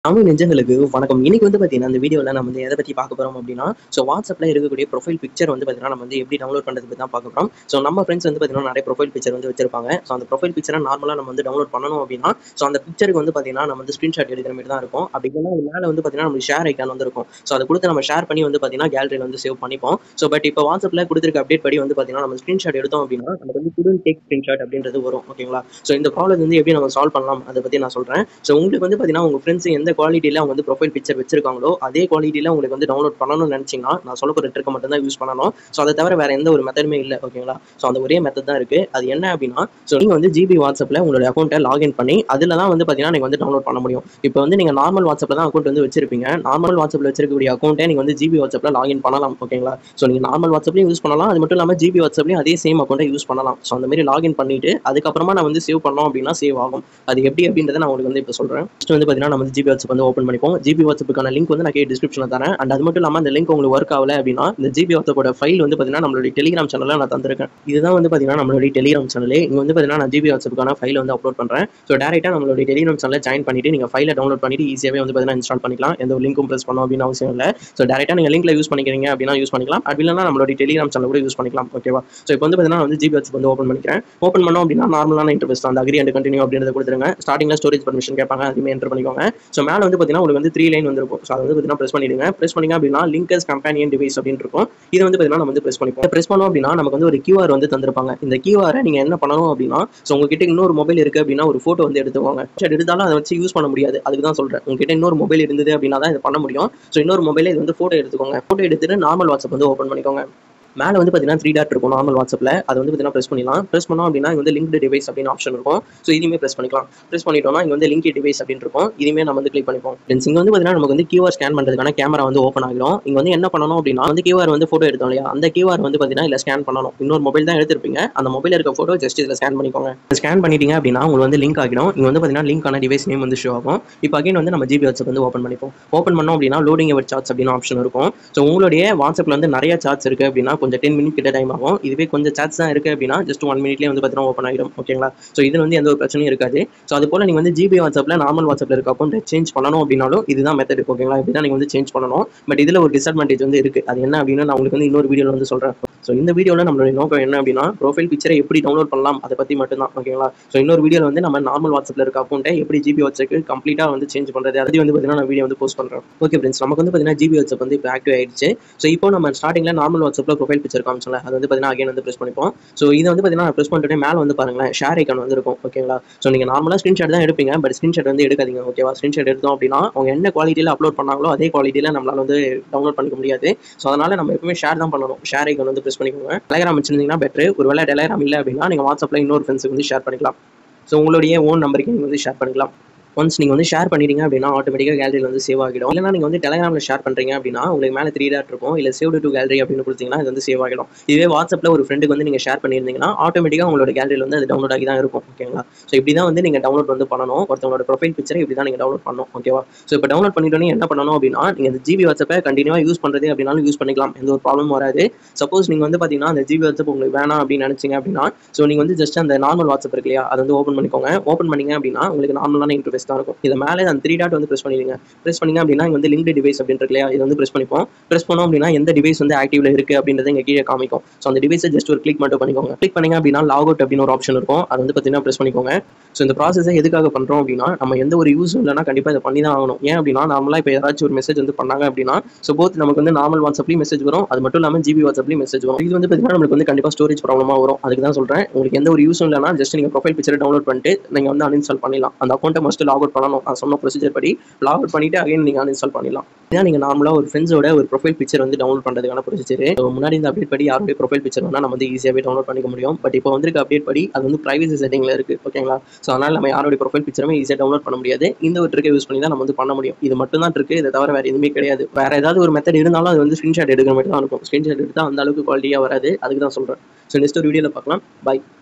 தமிழ் நெஞ்சங்களுக்கு வணக்கம் இன்னைக்கு வந்து பார்த்தீங்கன்னா இந்த வீடியோவில் நம்ம வந்து எதை பற்றி பார்க்க போகிறோம் அப்படின்னா ஸோ வாட்ஸ்அப்பில் இருக்கக்கூடிய ப்ரொஃபைல் பிக்சர் வந்து பார்த்தீங்கன்னா நம்ம வந்து எப்படி டவுன்லோட் பண்ணுறது பற்றி தான் பார்க்க போகிறோம் ஸோ நம்ம ஃப்ரெண்ட்ஸ் வந்து பார்த்தீங்கன்னா நிறைய ப்ரொஃபைல் பிக்சர் வந்து வச்சிருப்பாங்க ஸோ அந்த ப்ரொஃபைல் பிக்சரை நார்மலாக நம்ம வந்து டவுன்லோட் பண்ணணும் அப்படின்னா ஸோ அந்த பிக்சருக்கு வந்து பார்த்தீங்கன்னா நம்ம வந்து ஸ்க்ரீன்ஷாட் எடுக்கிற மாதிரி தான் இருக்கும் அப்படி இல்லைன்னா அது மேலே வந்து பார்த்தீங்கன்னா நம்ம ஷேர் ஐக்கான் வந்து இருக்கும் ஸோ அதை கொடுத்து நம்ம ஷேர் பண்ணி வந்து பார்த்தீங்கன்னா கேலரியில் வந்து சேவ் பண்ணிப்போம் ஸோ பட் இப்போ வாட்ஸ்அப்பில் கொடுத்துருக்க அப்டேட் படி வந்து பார்த்தீங்கன்னா நம்ம ஸ்க்ரீன்ஷாட் எடுத்தோம் அப்படின்னா நமக்கு வந்து குடன் டேக் ஸ்க்ரீன்ஷாட் அப்படின்றது வரும் ஓகேங்களா ஸோ இந்த ப்ராப்ளம் வந்து எப்படி நம்ம சால்வ் பண்ணலாம் அதை பற்றி நான் சொல்கிறேன் ஸோ உங்களுக்கு வந்து பார்த்தீங்கன்னா உங்கள் ஃப்ரெண்ட்ஸ் எந்த குவாலிட்டியில் அவங்க வந்து ப்ரொஃபைல் பிக்சர் வச்சிருக்காங்களோ அதே குவாலிட்டியில் உங்களுக்கு வந்து டவுன்லோட் பண்ணணும்னு நினச்சிங்கன்னா நான் சொல்ல போகிற ட்ரிக்கை மட்டும் தான் யூஸ் பண்ணணும் ஸோ அதை தவிர வேறு எந்த ஒரு மெத்தடுமே இல்லை ஓகேங்களா ஸோ அந்த ஒரே மெத்தட் தான் இருக்குது அது என்ன அப்படின்னா ஸோ நீங்கள் வந்து ஜிபி வாட்ஸ்அப்பில் உங்களோட அக்கௌண்ட்டை லாகின் பண்ணி அதில் தான் வந்து பார்த்தீங்கன்னா நீங்கள் வந்து டவுன்லோட் பண்ண முடியும் இப்போ வந்து நீங்கள் நார்மல் வாட்ஸ்அப்பில் தான் அக்கௌண்ட் வந்து வச்சிருப்பீங்க நார்மல் வாட்ஸ்அப்பில் வச்சிருக்கக்கூடிய அக்கௌண்ட்டை நீங்கள் வந்து ஜிபி வாட்ஸ்அப்பில் லாகின் பண்ணலாம் ஓகேங்களா ஸோ நீங்கள் நார்மல் வாட்ஸ்அப்லையும் யூஸ் பண்ணலாம் அது மட்டும் இல்லாமல் ஜிபி வாட்ஸ்அப்லையும் அதே சேம் அக்கௌண்ட்டை யூஸ் பண்ணலாம் ஸோ அந்த மாதிரி லாகின் பண்ணிட்டு அதுக்கப்புறமா நான் வந்து சேவ் பண்ணோம் அப்படின்னா சேவ் ஆகும் அது எப்படி அப்படின்றத நான் உங்களுக்கு வந்து இப்போ சொல்கிறேன் ஃபஸ்ட்டு வந்து பார்த்தீங்கன்னா நம்ம வந்து ஜிபி வாட்ஸ்அப் வந்து ஓப்பன் பண்ணிப்போம் ஜிபி வாட்ஸ்அப்புக்கான லிங்க் வந்து நான் கே டிஸ்கிரிப்ஷனில் தரேன் அண்ட் அது மட்டும் இல்லாமல் அந்த லிங்க் உங்களுக்கு ஒர்க் ஆகல அப்படின்னா இந்த ஜிபி வாட்ஸ்அப்போட ஃபைல் வந்து பார்த்தீங்கன்னா நம்மளுடைய டெலிகிராம் சேனலில் நான் தந்திருக்கேன் இதுதான் வந்து பார்த்தீங்கன்னா நம்மளுடைய டெலிகிராம் சேனல் இங்கே வந்து பார்த்தீங்கன்னா நான் ஜிபி வாட்ஸ்அப்புக்கான ஃபைல் வந்து அப்லோட் பண்ணுறேன் ஸோ டேரெக்டாக நம்மளுடைய டெலிகிராம் சேனலில் ஜாயின் பண்ணிட்டு நீங்கள் ஃபைலை டவுன்லோட் பண்ணிட்டு ஈஸியாகவே வந்து பார்த்தீங்கன்னா இன்ஸ்டால் பண்ணிக்கலாம் எந்த ஒரு லிங்க்கும் ப்ரெஸ் பண்ணணும் அப்படின்னு அவசியம் இல்லை ஸோ டேரெக்டாக நீங்கள் லிங்க்ல யூஸ் பண்ணிக்கிறீங்க அப்படின்னா யூஸ் பண்ணிக்கலாம் அப்படி இல்லைனா நம்மளுடைய டெலிகிராம் சேனல் கூட யூஸ் பண்ணிக்கலாம் ஓகேவா ஸோ இப்போ வந்து பார்த்தீங்கன்னா நான் வந்து ஜிபி வாட்ஸ்அப் வந்து ஓப்பன் பண்ணிக்கிறேன் ஓப்பன் பண்ணோம் அப்படின்னா நார்மலான இன்டர்ஃபேஸ் தான் அந்த அக்ரி அண்ட் கண்டினியூ அப்படின்றத கொடுத்துருங்க ஸ்டார்டிங்கில் ஸ்டோரேஜ் பர்மிஷன் கேட்பாங்க அதுவுமே என்டர் பண்ணிக்கோங்க ஸோ மேலே வந்து பார்த்தீங்கன்னா உங்களுக்கு வந்து த்ரீ லைன் வந்துருக்கும் ஸோ அதை வந்து பார்த்தீங்கன்னா ப்ரெஸ் பண்ணிடுங்க ப்ரெஸ் பண்ணிங்க அப்படின்னா லிங்கஸ் கம்பேனியன் டிவைஸ் அப்படின்னு இருக்கும் இது வந்து பார்த்தீங்கன்னா நம்ம வந்து ப்ரெஸ் பண்ணிப்போம் ப்ரெஸ் பண்ணோம் அப்படின்னா நமக்கு வந்து ஒரு கியூஆர் வந்து தந்திருப்பாங்க இந்த கியூஆரை நீங்கள் என்ன பண்ணணும் அப்படின்னா ஸோ உங்ககிட்ட இன்னொரு மொபைல் இருக்குது அப்படின்னா ஒரு ஃபோட்டோ வந்து எடுத்துக்கோங்க சரி எடுத்தாலும் அதை வச்சு யூஸ் பண்ண முடியாது அதுக்கு தான் சொல்கிறேன் உங்ககிட்ட இன்னொரு மொபைல் இருந்தது அப்படின்னா தான் இது பண்ண முடியும் ஸோ இன்னொரு மொபைல் இது வந்து ஃபோட்டோ எடுத்துக்கோங்க ஃபோட்டோ எடுத்துட்டு நார்மல் வாட்ஸ்அப் வந்து ஓப்பன் பண்ணிக்கோங்க மேலே வந்து பார்த்தீங்கன்னா த்ரீ டாட் இருக்கும் நார்மல் வாட்ஸ்அப்பில் அது வந்து பார்த்தீங்கன்னா ப்ரெஸ் பண்ணிடலாம் ப்ரெஸ் பண்ணோம் அப்படின்னா இங்க வந்து லிங்க் டிவைஸ் அப்படின்னு ஆப்ஷன் இருக்கும் ஸோ இதுவுமே ப்ரெஸ் பண்ணிக்கலாம் ப்ரெஸ் பண்ணிட்டோம்னா இங்கே வந்து லிங்க் டிவைஸ் அப்படின்னு இருக்கும் இதுவுமே நம்ம வந்து கிளிக் பண்ணிப்போம் ஃப்ரெண்ட்ஸ் இங்கே வந்து பார்த்தீங்கன்னா நமக்கு வந்து கியூஆர் ஸ்கேன் பண்ணுறதுக்கான கேமரா வந்து ஓப்பன் ஆகிடும் இங்கே வந்து என்ன பண்ணணும் அப்படின்னா வந்து கியூஆர் வந்து ஃபோட்டோ எடுத்தோம் இல்லையா அந்த கியூஆர் வந்து பார்த்தீங்கன்னா இல்லை ஸ்கேன் பண்ணணும் இன்னொரு மொபைல் தான் எடுத்திருப்பீங்க அந்த மொபைல் இருக்க ஃபோட்டோ ஜஸ்ட் இதில் ஸ்கேன் பண்ணிக்கோங்க ஸ்கேன் பண்ணிட்டீங்க அப்படின்னா உங்களுக்கு வந்து லிங்க் ஆகிடும் இங்கே வந்து பார்த்தீங்கன்னா லிங்கான டிவைஸ் நேம் வந்து ஷோ ஆகும் இப்போ அகைன் வந்து நம்ம ஜிபி வாட்ஸ்அப் வந்து ஓப்பன் பண்ணிப்போம் ஓப்பன் பண்ணோம் அப்படின்னா லோடிங் எவர் சார்ட்ஸ் அப்படின்னு ஆப்ஷன் இருக்கும் ஸோ உங்களுடைய வாட்ஸ்அப்பில் வந்து நிறைய சார்ட்ஸ் இருக்குது அப்படின்னா கொஞ்சம் டென் மினிட் கிட்ட டைம் ஆகும் இதுவே கொஞ்சம் சார்ட்ஸ் தான் இருக்குது அப்படின்னா ஜஸ்ட் ஒன் மினிட்லேயே வந்து பார்த்தீங்கன்னா ஓப்பன் ஆகிடும் ஓகேங்களா ஸோ இதில் வந்து எந்த ஒரு பிரச்சனையும் இருக்காது ஸோ அது போல் நீங்கள் வந்து ஜிபி வாட்ஸ்அப்பில் நார்மல் வாட்ஸ்அப்பில் இருக்க அக்கௌண்ட் சேஞ்ச் பண்ணணும் அப்படின்னாலும் இதுதான் மெத்தட் ஓகேங்களா இப்படி தான் நீங்கள் வந்து சேஞ்ச் பண்ணணும் பட் இதில் ஒரு டிஸ்அட்வான்டேஜ் வந்து இருக்குது அது என்ன அப்படின்னு நான் உங்களுக்கு வந்து இன்னொரு வீடியோவில் வந்து சொல்கிறேன் ஸோ இந்த வீடியோவில் நம்மளுடைய நோக்கம் என்ன அப்படின்னா ப்ரொஃபைல் பிக்சரை எப்படி டவுன்லோட் பண்ணலாம் அதை பற்றி மட்டும்தான் ஓகேங்களா ஸோ இன்னொரு வீடியோவில் வந்து நம்ம நார்மல் வாட்ஸ்அப்பில் இருக்க அக்கௌண்ட்டை எப்படி ஜிபி வாட்ஸ்அப்புக்கு கம்ப்ளீட்டாக வந்து சேஞ்ச் பண்ணுறது அதை வந்து பார்த்தீங்கன்னா நான் வீடியோ வந்து போஸ்ட் பண்ணுறேன் ஓகே ஃப்ரெண்ட்ஸ் நமக்கு வந்து பார்த்தீங்கன்னா ஜிபி வாட்ஸ்அப் வந்து இப்போ ஆக்டிவ் ஆயிடுச்சு ஸோ இப்போ நம்ம ஸ்டார்டிங்கில் நார்மல் வாட்ஸ்அப்பில் ப்ரொஃபைல் பிக்சர் காமிச்சோம்ல அது வந்து பார்த்தீங்கன்னா அகைன் வந்து ப்ரெஸ் பண்ணிப்போம் ஸோ இதை வந்து பார்த்தீங்கன்னா ப்ரெஸ் பண்ணிட்டு மேலே வந்து பாருங்களேன் ஷேர் ஐக்கான் வந்து இருக்கும் ஓகேங்களா ஸோ நீங்கள் நார்மலாக ஸ்க்ரீன்ஷாட் தான் எடுப்பீங்க பட் ஸ்க்ரீன்ஷாட் வந்து எடுக்காதீங்க ஓகேவா ஸ்க்ரீன்ஷாட் எடுத்தோம் அப்படின்னா அவங்க என்ன குவாலிட்டியில் அப்லோட் பண்ணாங்களோ அதே குவாலிட்டியில் நம்மளால வந்து டவுன்லோட் பண்ணிக்க முடியாது ஸோ அதனால் நம்ம எப்பவுமே ஷேர் தான் பண்ணணும் ஷேர் ஐக்கான் வந்து ப்ரெஸ் பண்ணிக்கோங்க டெலகிராம் வச்சிருந்தீங்கன்னா பெட்ரு ஒரு வேளை டெலகிராம் இல்லை அப்படின்னா நீங்கள் வாட்ஸ்அப்பில் இன்னொரு ஃப்ரெண்ட்ஸுக்கு வந்து ஷேர் பண்ணிக்கலாம் ஸோ உங்களுடைய ஓன் நம்பருக்கு நீங்கள் வந்து ஷேர் பண்ணிக்கலாம் ஒன்ஸ் நீங்கள் வந்து ஷேர் பண்ணிட்டீங்க அப்படின்னா ஆட்டோமேட்டிக்காக கேலரியில் வந்து சேவ் ஆகிடும் இல்லைனா நீங்கள் வந்து டெலகிராமில் ஷேர் பண்ணுறீங்க அப்படின்னா உங்களுக்கு மேலே த்ரீ டாட் இருக்கும் இல்லை சேவ் டு கேலரி அப்படின்னு கொடுத்தீங்கன்னா அது வந்து சேவ் ஆகிடும் இதுவே வாட்ஸ்அப்பில் ஒரு ஃப்ரெண்டுக்கு வந்து நீங்கள் ஷேர் பண்ணியிருந்தீங்கன்னா ஆட்டோமேட்டிக்காக உங்களோட கேலரியில் வந்து அது டவுன்லோட் ஆகி தான் இருக்கும் ஓகேங்களா ஸோ இப்படி தான் வந்து நீங்கள் டவுன்லோட் வந்து பண்ணணும் ஒருத்தவங்களோட ப்ரொஃபைல் பிக்சரை இப்படி தான் நீங்கள் டவுன்லோட் பண்ணணும் ஓகேவா ஸோ இப்போ டவுன்லோட் பண்ணிட்டோன்னே என்ன பண்ணணும் அப்படின்னா நீங்கள் இந்த ஜிபி வாட்ஸ்அப்பை கண்டினியூவாக யூஸ் பண்ணுறது அப்படின்னாலும் யூஸ் பண்ணிக்கலாம் எந்த ஒரு ப்ராப்ளம் வராது சப்போஸ் நீங்கள் வந்து பார்த்தீங்கன்னா அந்த ஜிபி வாட்ஸ்அப் உங்களுக்கு வேணாம் அப்படின்னு நினச்சிங்க அப்படின்னா ஸோ நீங்கள் வந்து ஜஸ்ட் அந்த நார்மல் வாட்ஸ்அப் இருக்கு இல்லையா அதை வந்து ஓப்பன் பண்ணிக்கோங்க ஓப்பன் பண்ணிங்க அப்படின்னா உங்களுக்கு நார்மலான இன்டர்ஃபேஸ் தான் இருக்கும் இதை மேலே அந்த த்ரீ டாட் வந்து ப்ரெஸ் பண்ணிடுங்க ப்ரெஸ் பண்ணிங்க அப்படின்னா இங்க வந்து லிங்க் டிவைஸ் அப்படின்னு இருக்கு இல்லையா இது வந்து ப்ரெஸ் பண்ணிப்போம் ப்ரெஸ் பண்ணோம் அப்படின்னா எந்த டிவைஸ் வந்து ஆக்டிவ்ல இருக்கு அப்படின்றத இங்க கீழே காமிக்கும் ஸோ அந்த டிவைஸை ஜஸ்ட் ஒரு கிளிக் மட்டும் பண்ணிக்கோங்க கிளிக் பண்ணீங்க அப்படின்னா லாக் அவுட் அப்படின்னு ஒரு ஆப்ஷன் இருக்கும் அது வந்து பார்த்தீங்கன்னா ப்ரெஸ் பண்ணிக்கோங்க ஸோ இந்த ப்ராசஸை எதுக்காக பண்ணுறோம் அப்படின்னா நம்ம எந்த ஒரு யூஸ் இல்லைனா கண்டிப்பாக இதை பண்ணி தான் ஆகணும் ஏன் அப்படின்னா நார்மலாக இப்போ யாராச்சும் ஒரு மெசேஜ் வந்து பண்ணாங்க அப்படின்னா ஸோ போத் நமக்கு வந்து நார்மல் வாட்ஸ்அப்லேயும் மெசேஜ் வரும் அது மட்டும் இல்லாமல் ஜிபி வாட்ஸ்அப்லேயும் மெசேஜ் வரும் இது வந்து பார்த்தீங்கன்னா நம்மளுக்கு வந்து கண்டிப்பாக ஸ்டோரேஜ் ப்ராப்ளமாக வரும் அதுக்கு தான் சொல்கிறேன் உங்களுக்கு எந்த ஒரு யூஸும் இல்லைனா ஜஸ்ட் நீங்கள் ப்ரொஃபைல் பிக்சரை டவுன்லோட் பண்ணிட்டு நீங்கள் வந்து அன்இன்ஸ்டால் பண்ணிடலாம் அந்த அக்கௌண்ட்டை மஸ்ட் லாக் அவுட் பண்ணணும் நான் சொன்ன ப்ரொசீஜர் படி லாக் அவுட் பண்ணிட்டு அகைன் நீங்கள் அன்இன்ஸ்டால் பண்ணிடலாம் இதான் நீங்கள் நார்மலாக ஒரு ஃப்ரெண்ட்ஸோட ஒரு ப்ரொஃபைல் பிக்சர் வந்து டவுன்லோட் பண்ணுறதுக்கான ப்ரொசீஜர் முன்னாடி இந்த அப்டேட் படி யாருடைய ப்ரொஃபைல் பிக்சர் வேணால் நம்ம வந்து ஈஸியாகவே டவுன்லோட் பண்ணிக்க முடியும் பட் இப்போ வந்திருக்க அப்டேட் படி அது வந்து ப்ரைவசி செட்டிங்கில் இருக்குது ஓகேங்களா ஸோ அதனால் நம்ம யாருடைய ப்ரொஃபைல் பிக்சருமே ஈஸியாக டவுன்லோட் பண்ண முடியாது இந்த ஒரு ட்ரிக்கை யூஸ் பண்ணி தான் நம்ம வந்து பண்ண முடியும் இது மட்டும் தான் இருக்கு இதை தவிர வேறு எதுவுமே கிடையாது வேறு ஏதாவது ஒரு மெத்தட் இருந்தாலும் அது வந்து ஸ்க்ரீன்ஷாட் எடுக்கிற மாதிரி தான் இருக்கும் ஸ்க்ரீன்ஷாட் எடுத்தால் அந்த அளவுக்கு குவாலிட்டியாக வராது அதுக்கு தான் சொல்கிறேன் ஸோ நெக்ஸ்ட் ஒரு வீடியோவில் பார்க்கலாம் பை